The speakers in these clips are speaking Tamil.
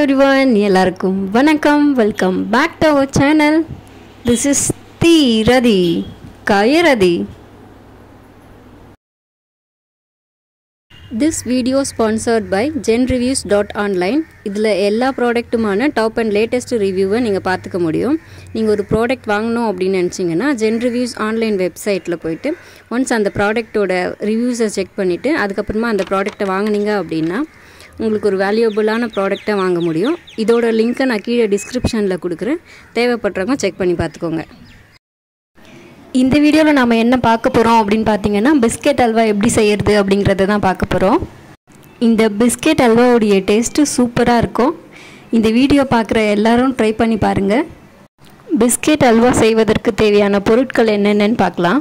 எவ்ரிவன் எல்லாருக்கும் வணக்கம் welcome back to our channel this is the Rathi கயரதி this video sponsored by Gen reviews dot online இதில் எல்லா ப்ராடக்ட்டுமான டாப் அண்ட் லேட்டஸ்ட் ரிவ்யூவை நீங்கள் பார்த்துக்க முடியும் நீங்கள் ஒரு ப்ராடக்ட் வாங்கணும் அப்படின்னு நினச்சிங்கன்னா ஜென் ரிவ்யூஸ் ஆன்லைன் வெப்சைட்டில் போயிட்டு ஒன்ஸ் அந்த ப்ராடக்ட்டோட ரிவ்யூஸை செக் பண்ணிவிட்டு அதுக்கப்புறமா அந்த ப்ராடக்ட்டை வாங்குனீங்க அப்படின்னா உங்களுக்கு ஒரு வேல்யூபிளான ப்ராடக்டை வாங்க முடியும் இதோட லிங்க்கை நான் கீழே டிஸ்கிரிப்ஷனில் கொடுக்குறேன் தேவைப்படுறவங்க செக் பண்ணி பார்த்துக்கோங்க இந்த வீடியோவில் நாம் என்ன பார்க்க போகிறோம் அப்படின்னு பார்த்தீங்கன்னா பிஸ்கெட் அல்வா எப்படி செய்கிறது அப்படிங்கிறத தான் பார்க்க போகிறோம் இந்த பிஸ்கெட் அல்வாவுடைய டேஸ்ட்டு சூப்பராக இருக்கும் இந்த வீடியோ பார்க்குற எல்லாரும் ட்ரை பண்ணி பாருங்கள் பிஸ்கெட் அல்வா செய்வதற்கு தேவையான பொருட்கள் என்னென்னு பார்க்கலாம்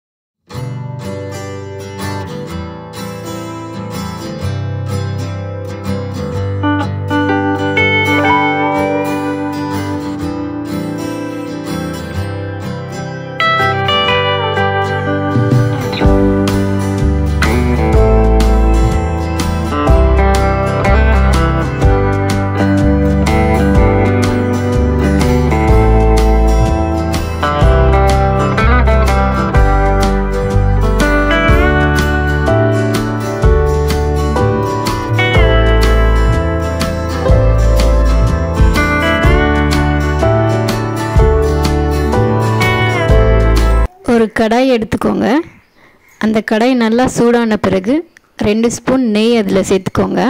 ஒரு கடாய் எடுத்துக்கோங்க அந்த கடாய் நல்லா சூடான பிறகு ரெண்டு ஸ்பூன் நெய் அதில் சேர்த்துக்கோங்க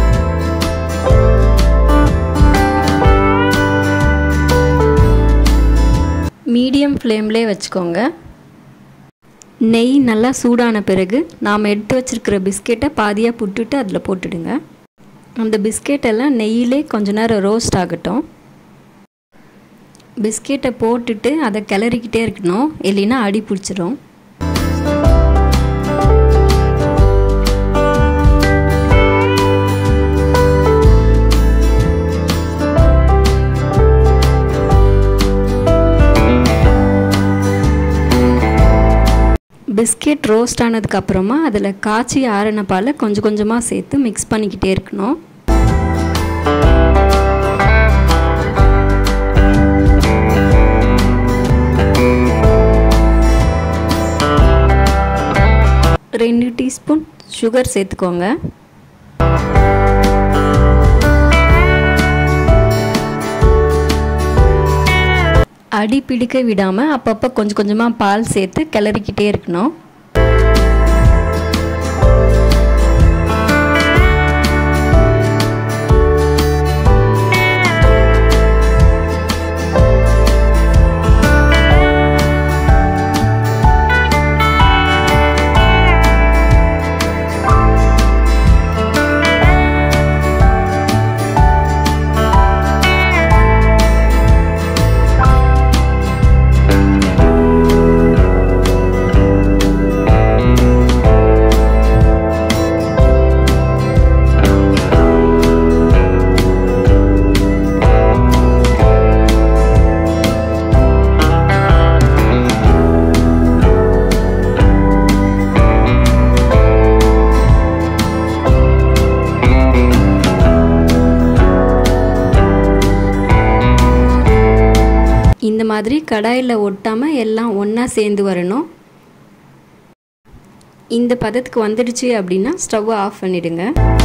மீடியம் ஃப்ளேம்லேயே வச்சுக்கோங்க நெய் நல்லா சூடான பிறகு நாம் எடுத்து வச்சுருக்கிற பிஸ்கெட்டை பாதியாக புட்டுட்டு அதில் போட்டுடுங்க அந்த பிஸ்கெட்டெல்லாம் நெய்யிலே கொஞ்ச நேரம் ரோஸ்ட் ஆகட்டும் பிஸ்கெட்டை போட்டுட்டு அதை கிளறிக்கிட்டே இருக்கணும் இல்லைன்னா அடி பிடிச்சிரும் பிஸ்கெட் ரோஸ்ட் ஆனதுக்கப்புறமா அதில் காய்ச்சி ஆறின பாலை கொஞ்சம் கொஞ்சமாக சேர்த்து மிக்ஸ் பண்ணிக்கிட்டே இருக்கணும் ரெண்டு டீஸ்பூன் சுகர் சேர்த்துக்கோங்க அடி பிடிக்க விடாமல் அப்பப்போ கொஞ்சம் கொஞ்சமாக பால் சேர்த்து கிளறிக்கிட்டே இருக்கணும் இந்த மாதிரி கடாயில் ஒட்டாமல் எல்லாம் ஒன்றா சேர்ந்து வரணும் இந்த பதத்துக்கு வந்துடுச்சு அப்படின்னா ஸ்டவ்வை ஆஃப் பண்ணிடுங்க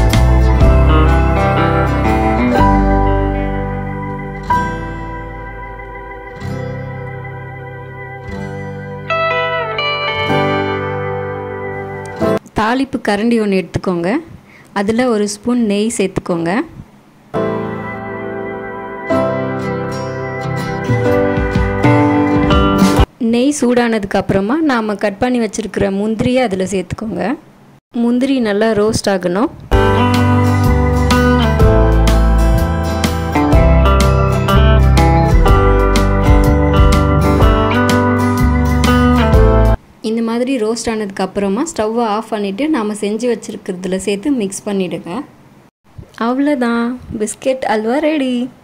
தாளிப்பு கரண்டி ஒன்று எடுத்துக்கோங்க அதில் ஒரு ஸ்பூன் நெய் சேர்த்துக்கோங்க நெய் சூடானதுக்கு அப்புறமா நாம் கட் பண்ணி வச்சுருக்கிற முந்திரியை அதில் சேர்த்துக்கோங்க முந்திரி நல்லா ரோஸ்ட் ஆகணும் இந்த மாதிரி ரோஸ்ட் ஆனதுக்கு அப்புறமா ஸ்டவ்வை ஆஃப் பண்ணிவிட்டு நாம் செஞ்சு வச்சுருக்கிறதுல சேர்த்து மிக்ஸ் பண்ணிவிடுங்க அவ்வளோதான் பிஸ்கெட் அல்வா ரெடி